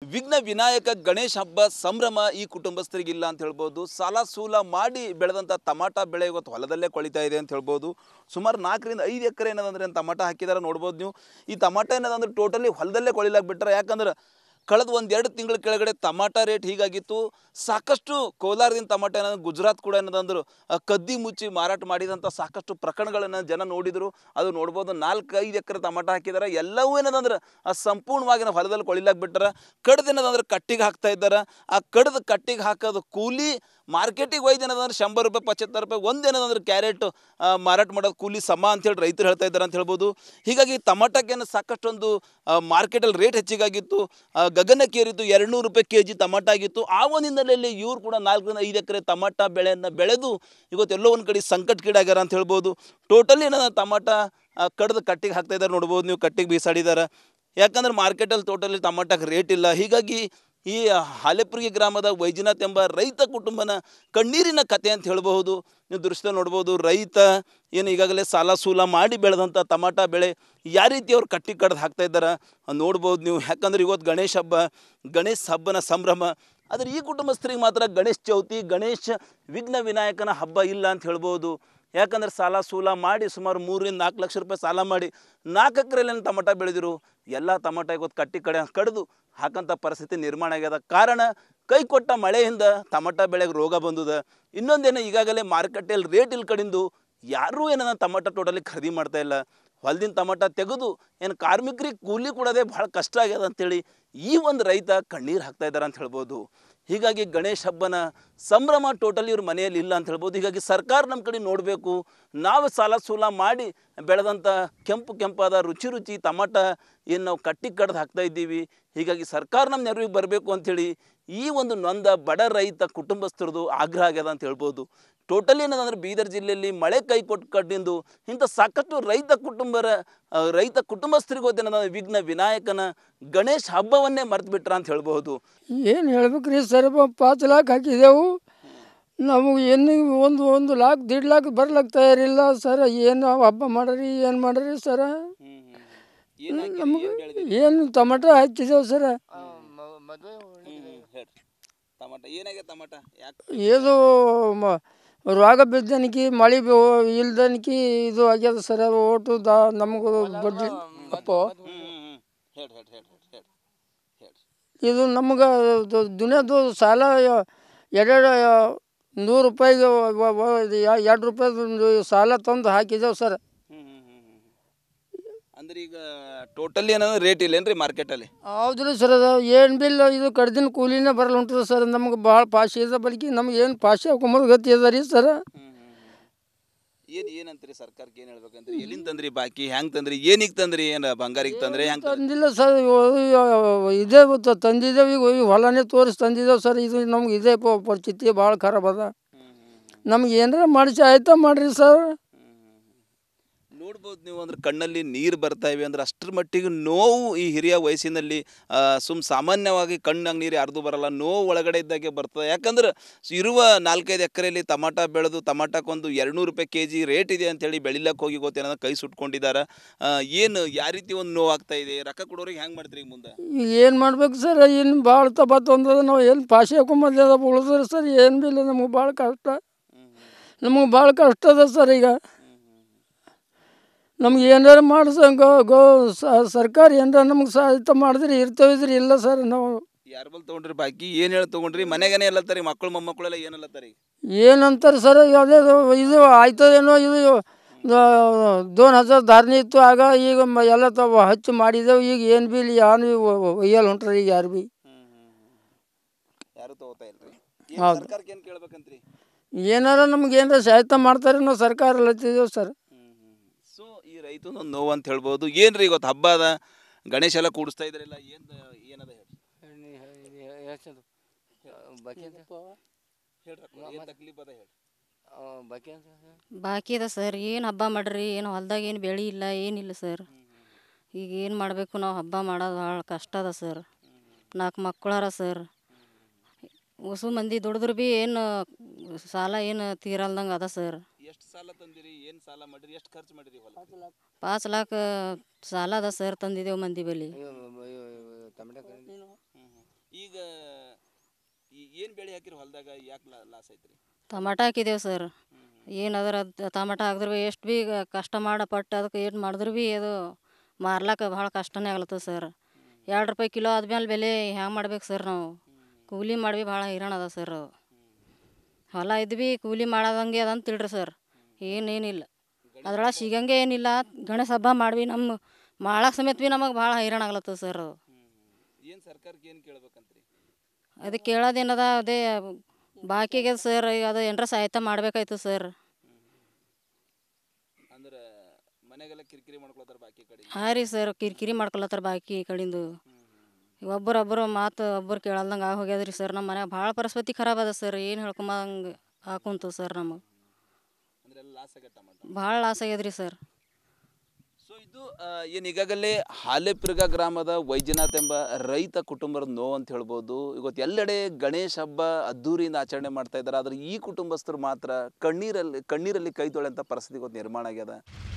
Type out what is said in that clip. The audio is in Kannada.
ವಿಘ್ನ ವಿನಾಯಕ ಗಣೇಶ ಹಬ್ಬ ಸಂಭ್ರಮ ಈ ಕುಟುಂಬಸ್ಥರಿಗಿಲ್ಲ ಅಂತ ಹೇಳ್ಬೋದು ಸಾಲ ಸೂಲ ಮಾಡಿ ಬೆಳೆದಂಥ ಟಮಾಟ ಬೆಳೆ ಇವತ್ತು ಹೊಲದಲ್ಲೇ ಕೊಳಿತಾ ಇದೆ ಅಂತ ಹೇಳ್ಬೋದು ಸುಮಾರು ನಾಲ್ಕರಿಂದ ಐದು ಎಕರೆ ಏನದಂದ್ರೆ ಟಮಾಟ ಹಾಕಿದಾರೆ ನೋಡ್ಬೋದು ನೀವು ಈ ಟಮಾಟ ಏನದಂದ್ರೆ ಟೋಟಲಿ ಹೊಲದಲ್ಲೇ ಕೊಳಿಲಾಕ್ ಬಿಟ್ರೆ ಯಾಕಂದ್ರೆ ಕಳೆದ ಒಂದು ಎರಡು ತಿಂಗಳ ಕೆಳಗಡೆ ಟಮಾಟ ರೇಟ್ ಹೀಗಾಗಿತ್ತು ಸಾಕಷ್ಟು ಕೋಲಾರದಿಂದ ಟಮಾಟ ಏನಂದ್ರೆ ಗುಜರಾತ್ ಕೂಡ ಏನದಂದ್ರು ಆ, ಕದ್ದಿ ಮುಚ್ಚಿ ಮಾರಾಟ ಮಾಡಿದಂಥ ಸಾಕಷ್ಟು ಪ್ರಕರಣಗಳನ್ನು ಜನ ನೋಡಿದರು ಅದು ನೋಡ್ಬೋದು ನಾಲ್ಕು ಐದು ಎಕರೆ ಟಮಾಟ ಹಾಕಿದ್ದಾರೆ ಎಲ್ಲವೂ ಏನದಂದ್ರೆ ಆ ಸಂಪೂರ್ಣವಾಗಿ ನಾವು ಹೊಲದಲ್ಲಿ ಕೊಳಿಲಾಕ್ ಬಿಟ್ಟಾರ ಕಡ್ದು ಏನದಂದ್ರೆ ಕಟ್ಟಿಗೆ ಹಾಕ್ತಾ ಇದ್ದಾರೆ ಆ ಕಡ್ದು ಕಟ್ಟಿಗೆ ಹಾಕೋದು ಕೂಲಿ ಮಾರ್ಕೆಟಿಗೆ ಒಯ್ದು ಏನದಂದ್ರೆ ಶಂಬರ್ ರೂಪಾಯಿ ಪಚ್ಚತ್ತರ ರೂಪಾಯಿ ಒಂದು ಏನದಂದ್ರೆ ಕ್ಯಾರೆಟ್ ಮಾರಾಟ ಮಾಡೋದು ಕೂಲಿ ಸಮ ಅಂತೇಳಿ ರೈತರು ಹೇಳ್ತಾ ಇದ್ದಾರೆ ಅಂತ ಹೇಳ್ಬೋದು ಹೀಗಾಗಿ ಟಮಾಟಕ್ಕೇನು ಸಾಕಷ್ಟೊಂದು ಮಾರ್ಕೆಟಲ್ಲಿ ರೇಟ್ ಹೆಚ್ಚಿಗಾಗಿತ್ತು ಆ, ಗಗನಕ್ಕೇರಿತ್ತು ಎರಡು ನೂರು ರೂಪಾಯಿ ಕೆ ಜಿ ಟಮಾಟ ಆಗಿತ್ತು ಆ ಒಂದು ಹಿನ್ನೆಲೆಯಲ್ಲಿ ಇವ್ರು ಕೂಡ ನಾಲ್ಕರಿಂದ ಐದು ಎಕರೆ ಟಮಾಟ ಬೆಳೆಯನ್ನು ಬೆಳೆದು ಇವತ್ತು ಎಲ್ಲೋ ಒಂದು ಕಡೆ ಸಂಕಟಕ್ಕೀಡಾಗ್ಯಾರ ಅಂತ ಹೇಳ್ಬೋದು ಟೋಟಲಿ ಏನದ ಟಮಾಟ ಕಡ್ದು ಕಟ್ಟಿಗೆ ಹಾಕ್ತಾ ಇದ್ದಾರೆ ನೋಡ್ಬೋದು ನೀವು ಕಟ್ಟಿಗೆ ಬೀಸಾಡಿದ್ದಾರೆ ಯಾಕಂದ್ರೆ ಮಾರ್ಕೆಟಲ್ಲಿ ಟೋಟಲಿ ಟಮಾಟಕ್ಕೆ ರೇಟ್ ಇಲ್ಲ ಹೀಗಾಗಿ ಈ ಹಾಲೆಪುರಿಗೆ ಗ್ರಾಮದ ವೈಜನಾಥ್ ಎಂಬ ರೈತ ಕುಟುಂಬನ ಕಣ್ಣೀರಿನ ಕತೆ ಅಂತ ಹೇಳಬಹುದು ನೀವು ದೃಶ್ಯ ನೋಡ್ಬೋದು ರೈತ ಏನು ಈಗಾಗಲೇ ಸಾಲ ಸೂಲ ಮಾಡಿ ಬೆಳೆದಂಥ ಟಮಾಟ ಬೆಳೆ ಯಾವ ರೀತಿ ಅವ್ರು ಕಟ್ಟಿ ಕಡ್ದು ಹಾಕ್ತಾ ಇದ್ದಾರೆ ನೋಡ್ಬೋದು ನೀವು ಯಾಕಂದ್ರೆ ಇವತ್ತು ಗಣೇಶ ಹಬ್ಬ ಗಣೇಶ ಹಬ್ಬನ ಸಂಭ್ರಮ ಆದರೆ ಈ ಕುಟುಂಬಸ್ಥರಿಗೆ ಮಾತ್ರ ಗಣೇಶ ಚೌತಿ ಗಣೇಶ ವಿಘ್ನ ವಿನಾಯಕನ ಹಬ್ಬ ಇಲ್ಲ ಅಂತ ಹೇಳ್ಬೋದು ಯಾಕಂದ್ರೆ ಸಾಲ ಸೂಲ ಮಾಡಿ ಸುಮಾರು ಮೂರರಿಂದ ನಾಲ್ಕು ಲಕ್ಷ ರೂಪಾಯಿ ಸಾಲ ಮಾಡಿ ನಾಲ್ಕು ಎಕರೆಯಲ್ಲಿ ಟಮಾಟ ಬೆಳೆದಿರು ಎಲ್ಲ ಟಮಾಟ ಇವತ್ತು ಕಟ್ಟಿ ಕಡೆ ಕಡ್ದು ಹಾಕಂಥ ಪರಿಸ್ಥಿತಿ ನಿರ್ಮಾಣ ಆಗ್ಯದ ಕಾರಣ ಕೈ ಕೊಟ್ಟ ಮಳೆಯಿಂದ ಟಮಾಟ ಬೆಳೆಗೆ ರೋಗ ಬಂದದ ಇನ್ನೊಂದೇನು ಈಗಾಗಲೇ ಮಾರುಕಟ್ಟೆಯಲ್ಲಿ ರೇಟ್ ಇಲ್ಲಿ ಕಡಿಂದು ಯಾರೂ ಏನನ್ನ ಟಮಾಟ ಟೋಟಲಿ ಖರೀದಿ ಮಾಡ್ತಾ ಇಲ್ಲ ಹೊಲದಿಂದ ಟಮಾಟ ತೆಗೆದು ಏನು ಕಾರ್ಮಿಕರಿಗೆ ಕೂಲಿ ಕೊಡೋದೇ ಭಾಳ ಕಷ್ಟ ಆಗ್ಯದ ಅಂತೇಳಿ ಈ ಒಂದು ರೈತ ಕಣ್ಣೀರು ಹಾಕ್ತಾ ಇದ್ದಾರೆ ಅಂತ ಹೇಳ್ಬೋದು ಹೀಗಾಗಿ ಗಣೇಶ ಹಬ್ಬನ ಸಂಭ್ರಮ ಟೋಟಲಿ ಇವ್ರ ಮನೆಯಲ್ಲಿ ಇಲ್ಲ ಅಂತ ಹೇಳ್ಬೋದು ಹೀಗಾಗಿ ಸರ್ಕಾರ ನಮ್ಮ ಕಡೆ ನೋಡಬೇಕು ನಾವು ಸಾಲ ಸೂಲ ಮಾಡಿ ಬೆಳೆದಂಥ ಕೆಂಪು ಕೆಂಪಾದ ರುಚಿ ರುಚಿ ಟಮಾಟ ಏನು ನಾವು ಕಟ್ಟಿ ಕಡ್ದು ಹಾಕ್ತಾ ಇದ್ದೀವಿ ಹೀಗಾಗಿ ಸರ್ಕಾರ ನಮ್ಮ ನೆರವಿಗೆ ಬರಬೇಕು ಅಂಥೇಳಿ ಈ ಒಂದು ನೊಂದ ಬಡ ರೈತ ಕುಟುಂಬಸ್ಥರದು ಆಗ್ರಹ ಆಗ್ಯದ ಅಂತ ಹೇಳ್ಬೋದು ಟೋಟಲಿ ಏನದಂದ್ರೆ ಬೀದರ್ ಜಿಲ್ಲೆಯಲ್ಲಿ ಮಳೆ ಕೈ ಕೊಟ್ಟು ಕಡ್ಡಿಂದು ಇಂಥ ಸಾಕಷ್ಟು ರೈತ ಕುಟುಂಬರ ಆ, ರೈತ ಕುಟುಂಬಸ್ಥರಿಗೆ ಏನದ ವಿಘ್ನ ವಿನಾಯಕನ ಗಣೇಶ ಹಬ್ಬವನ್ನೇ ಮರ್ತು ಬಿಟ್ರ ಅಂತ ಹೇಳ್ಬೋದು ಏನು ಹೇಳ್ಬೇಕ್ರಿ ಸರ್ ಬ- ಪಾಂಚ್ ಲಾಕ್ ಹಾಕಿದೆವು ನಮಗೆ ಏನು ಒಂದು ಒಂದು ಲಾಕ್ ದೀಡ್ ಲಾಕ್ ಬರ್ಲಕ್ಕೆ ತಯಾರಿಲ್ಲ ಸರ್ ಏನು ನಾವು ಹಬ್ಬ ಮಾಡ್ರಿ ಏನು ಮಾಡ್ರಿ ಸರ ನಮಗೆ ಏನು ಟಮಾಟ ಹಚ್ಚಿದೆವು ಸರ ಟಮಾಟ ಏನಾಗ್ಯದ ಟಮಾಟ ಯಾಕೆ ಇದು ಮ- ರೋಗ ಬಿದ್ದನಿಕಿ ಮಳೆ ಇಲ್ದನಿಕಿ ಇದು ಆಗ್ಯದ ಸರ್ ಓಟು ದಾ ನಮಗೂ ಬಡ್ಡಿ ಅಪ್ಪ ಹೇಳಿ ಹೇಳಿ ಹೇಳಿ ಹೇಳಿ ಹೇಳಿ ಇದು ನಮ್ಗೆ ದುನಿಯಾದು ಸಾಲ ಎರಡೆರಡು ನೂರು ರೂಪಾಯಿಗೆ ವ- ವ- ಇದು ಯಾ- ಎರಡು ರೂಪಾಯಿದು ಸಾಲ ತಂದು ಹಾಕಿದೆವು ಸರ್ ಅಂದ್ರೆ ಈಗ ಟೋಟಲಿ ಏನಂದ್ರೆ ರೇಟ್ ಇಲ್ಲೇನ್ರಿ ಮಾರ್ಕೆಟಲ್ಲಿ ಹೌದ್ರಿ ಸರ್ ಅದು ಏನು ಬಿಲ್ ಇದು ಕಡ್ದಿನ ಕೂಲಿನೇ ಬರಲ್ಲ ಉಂಟು ಸರ್ ನಮ್ಗೆ ಭಾಳ ಪಾಶಿ ಇದೆ ಬಲ್ಕಿ ನಮ್ಗೆ ಏನು ಪಾಶಿ ಹಾಕೊಂಬೋದು ಗತಿ ಅದ ರೀ ಸರ್ ಏನ್ ಏನಂತ್ರಿ ಸರ್ಕಾರಕ್ಕೆ ಏನ್ ಹೇಳ್ಬೇಕಂತ್ರಿ ಎಲ್ಲಿಂದ ತಂದ್ರಿ ಬಾಕಿ ಹೆಂಗ್ ತಂದ್ರಿ ಏನಿಗ್ ತಂದ್ರಿ ಏನ್ ಬಂಗಾರಿಗೆ ತಂದ್ರಿ ಹೆಂಗ್ ತಂದ್ರಿ? ತಂದಿಲ್ಲ ಸರ್ ಇವು- ಇದೇ ತ- ತಂದಿದ್ದೇವೆ ಈಗ ಈ ಹೊಲನೇ ತೋರಿಸಿ ತಂದಿದ್ದೇವೆ ಸರ್ ಇದು ನಮ್ಗೆ ಇದೇ ಪ- ಪರಿಸ್ಥಿತಿ ಭಾಳ ಖರಾಬ್ ಅದ ನಮ್ಗೆ ಏನಾರ ಮಾಡಿಸಿ ಆಯ್ತಾ ಮಾಡ್ರಿ ಸರ್ ನೋಡ್ಬೋದು ನೀವು ಅಂದ್ರೆ ಕಣ್ಣಲ್ಲಿ ನೀರು ಬರ್ತಾ ಇವೆ ಅಂದ್ರೆ ಅಷ್ಟರ ಮಟ್ಟಿಗೆ ನೋವು ಈ ಹಿರಿಯ ವಯಸ್ಸಿನಲ್ಲಿ ಆ, ಸುಮ್ ಸಾಮಾನ್ಯವಾಗಿ ಕಣ್ಣಾಗ ನೀರು ಯಾರ್ದು ಬರಲ್ಲ ನೋವು ಒಳಗಡೆ ಇದ್ದಾಗೆ ಬರ್ತದೆ ಯಾಕಂದ್ರೆ ಇರುವ ನಾಲ್ಕೈದು ಎಕರೆಯಲ್ಲಿ ಟಮಾಟ ಬೆಳೆದು ಟಮಾಟಕ್ಕೊಂದು ಎರಡುನೂರು ರೂಪಾಯಿ ಕೆ ಜಿ ರೇಟ್ ಇದೆ ಅಂತೇಳಿ ಬೆಳಿಲಕ್ಕೆ ಹೋಗಿ ಗೊತ್ತೇನೋ ಕೈ ಸುಟ್ಕೊಂಡಿದ್ದಾರೆ ಏನು ಯಾವ ರೀತಿ ಒಂದು ನೋವು ಆಗ್ತಾ ಇದೆ ರೊಕ್ಕ ಕೊಡೋರಿಗೆ ಹೆಂಗೆ ಮಾಡ್ತೀರಿ ಈಗ ಮುಂದೆ ಈಗ ಏನು ಮಾಡ್ಬೇಕು ಸರ್ ಇನ್ನು ಭಾಳ ತಪ್ಪ ತೊಂದದ ನಾವು ಏನು ಪಾಶಿ ಹಾಕೊಂಬಂದ ಉಳಿದ್ರೆ ಸರ್ ಏನು ಬಿ ಇಲ್ಲ ನಮ್ಗೆ ಭಾಳ ಕಷ್ಟ ನಮಗೆ ಭಾಳ ಕಷ್ಟ ಅದ ಸರ್ ಈಗ ನಮ್ಗೆ ಏನಾರ ಮಾಡಿಸ ಗೋ ಗೋ ಸ- ಸರ್ಕಾರ ಏನಾರ ನಮ್ಗೆ ಸಹಾಯತ ಮಾಡಿದ್ರೆ ಇರ್ತೇವಿದ್ರಿ ಇಲ್ಲ ಸರ್ ನಾವು ಯಾರ ಬಲ್ ತೊಗೊಂಡ್ರಿ ಬಾಕಿ ಏನು ಹೇಳಿ ತೊಗೊಂಡ್ರಿ ಮನೆಗೇನೆ ಎಲ್ಲತ್ತಾರಿ ಮಕ್ಕಳು ಮೊಮ್ಮಕ್ಕಳೆಲ್ಲ ಏನಲ್ಲತ್ತಾರಿ ಏನಂತಾರೆ ಸರ್ ಯಾವುದೇ ಇದು ಆಯ್ತದೇನೋ ಇದು ದೋನ್ ಹಜಾರ್ ಧಾರಣೆ ಇತ್ತು ಆಗ ಈಗ ಮ- ಎಲ್ಲ ತಾವು ಹಚ್ಚಿ ಮಾಡಿದೆವು ಈಗ ಏನು ಬಿ ಇಲ್ಲಿ ಯಾರು ಒಯ್ಯಲ್ಲ ಹೊಂಟ್ರಿ ಈಗ ಯಾರು ಬಿ ಯಾರು ತಗೋತಾ ಇಲ್ರಿ ಹೌದು. ಸರ್ಕಾರಕ್ಕೆ ಏನು ಕೇಳ್ಬೇಕಂತ್ರಿ ಏನಾರ ನಮ್ಗೆ ಏನಾರ ಸಹಾಯತ ಮಾಡ್ತಾರೆ ನಾವು ಸರ್ಕಾರ ಲತ್ತಿದ್ದೇವೆ ಸರ್ ಸೊ ಈ ರೈತನೊಂದು ನೋವು ಅಂತ ಹೇಳ್ಬೋದು ಏನ್ರಿ ಇವತ್ತು ಹಬ್ಬ ಅದ ಗಣೇಶ ಎಲ್ಲ ಕೂಡಿಸ್ತಾ ಇದ್ರಲ್ಲ ಏನ್ ಏನದ ಹೇಳಿ ಹೇಳ್ರಿ ಏನ್ ತಕ್ಲೀಫ್ ಅದ ಹೇಳಿ ಬಾಕಿ ಅದ ಸರ್ ಏನು ಹಬ್ಬ ಮಾಡ್ರಿ ಏನು ಹೊಲ್ದಾಗ ಏನು ಬೆಳೆ ಇಲ್ಲ ಏನಿಲ್ಲ ಸರ್ ಈಗ ಏನು ಮಾಡಬೇಕು ನಾವು ಹಬ್ಬ ಮಾಡೋದು ಭಾಳ ಕಷ್ಟ ಅದ ಸರ್ ನಾಲ್ಕು ಮಕ್ಕಳಾರ ಸರ್ ಹೊಸು ಮಂದಿ ದುಡಿದ್ರು ಭೀ ಏನು ಸಾಲ ಏನು ತೀರಲ್ದಂಗೆ ಅದ ಸರ್ ಎಷ್ಟು ಸಾಲ ತಂದಿರಿ ಏನ್ ಸಾಲ ಮಾಡಿರಿ ಎಷ್ಟು ಖರ್ಚು ಮಾಡಿರಿ ಹೊಲ ಪಾಚ್ ಲಾಖ ಸಾಲ ಅದ ಸರ್ ತಂದಿದ್ದೇವೆ ಮಂದಿ ಬಳಿ ಏನು ಬೆಳೆ ಹಾಕಿರಿ ಹೊಲದಾಗ ಯಾಕೆ ಲಾಸ್ ಐತ್ರಿ ಟಮಾಟ ಹಾಕಿದೇವು ಸರ್ ಏನು ಅದರ ಟಮಾಟ ಹಾಕಿದ್ರೆ ಭೀ ಎಷ್ಟು ಭೀ ಕಷ್ಟ ಮಾಡಿ ಪಟ್ಟು ಅದಕ್ಕೆ ಏನು ಮಾಡಿದ್ರು ಭೀ ಅದು ಮಾರ್ಲಾಕ ಭಾಳ ಕಷ್ಟನೇ ಆಗ್ಲತ್ತದ ಸರ್ ಎರಡು ರೂಪಾಯಿ ಕಿಲೋ ಆದ್ಮೇಲೆ ಬೆಲೆ ಹ್ಯಾಂಗೆ ಮಾಡ್ಬೇಕು ಸರ್ ನಾವು ಕೂಲಿ ಮಾಡಿ ಭಾಳ ಹೈರಾಣ ಅದ ಸರ್ ಅದು ಹೊಲ ಇದ್ವಿ ಕೂಲಿ ಮಾಡೋದಂಗೆ ಅದಂತ ತಿಳ್ರಿ ಸರ್ ಏನೇನಿಲ್ಲ ಅದ್ರೊಳಗೆ ಸಿಗಂಗೆ ಏನಿಲ್ಲ ಗಣೇಶ ಹಬ್ಬ ಮಾಡ್ವಿ ನಮ್ಮ ಮಾಡಕ್ಕೆ ಸಮೇತ ಭೀ ನಮಗೆ ಭಾಳ ಹೈರಾಣ ಆಗ್ಲತ್ತದ ಸರ್ ಅದು ಏನು ಸರ್ಕಾರಕ್ಕೆ ಏನು ಕೇಳ್ಬೇಕಂತ್ರಿ ಅದಕ್ಕೆ ಕೇಳೋದೇನದ ಅದೇ ಬಾಕಿಗೆ ಸರ್ ಈಗ ಅದು ಏನರ ಸಹಾಯತ ಮಾಡ್ಬೇಕಾಯ್ತು ಸರ್ ಅಂದ್ರೆ ಮನೆಗೆಲ್ಲ ಕಿರಿಕಿರಿ ಮಾಡ್ಕೊಳ್ತಾರೆ ಬಾಕಿ ಕಡೆ ಹಾಂ ರೀ ಸರ್ ಕಿರಿಕಿರಿ ಮಾಡ್ಕೊಳತ್ತಾರ ಬಾಕಿ ಕಡಿಂದು ಒಬ್ಬರೊಬ್ಬರು ಮಾತು ಒಬ್ಬರು ಕೇಳಲ್ದಂಗೆ ಆಗಿ ಹೋಗ್ಯದ್ರಿ ಸರ್ ನಮ್ಮ ಮನ್ಯಾಗ ಭಾಳ ಪರಿಸ್ಥಿತಿ ಖರಾಬ್ ಅದ ಸರ್ ಏನು ಹೇಳ್ಕೊಂಬಂಗೆ ಹಾಕುಂತು ಸರ್ ನಮಗೆ ಅಂದ್ರೆ ಎಲ್ಲ ಲಾಸ್ ಆಗತ್ತೆ ಟಮಾಟ ಭಾಳ ಲಾಸ್ ಆಗ್ಯದ್ರಿ ಸರ್ ಸೊ ಇದು ಏನು ಈಗಾಗಲೇ ಹಾಲೆಪಿರ್ಗ ಗ್ರಾಮದ ವೈದ್ಯನಾಥ್ ಎಂಬ ರೈತ ಕುಟುಂಬದ ನೋವು ಅಂತ ಹೇಳ್ಬೋದು ಇವತ್ತು ಎಲ್ಲೆಡೆ ಗಣೇಶ ಹಬ್ಬ ಅದ್ದೂರಿಯಿಂದ ಆಚರಣೆ ಮಾಡ್ತಾ ಇದ್ದಾರೆ ಆದರೆ ಈ ಕುಟುಂಬಸ್ಥರು ಮಾತ್ರ ಕಣ್ಣೀರಲ್ಲಿ ಕಣ್ಣೀರಲ್ಲಿ ಕೈ ತೊಳೆಂಥ ಪರಿಸ್ಥಿತಿ ಇವತ್ತು ನಿರ್ಮಾಣ ಆಗ್ಯದ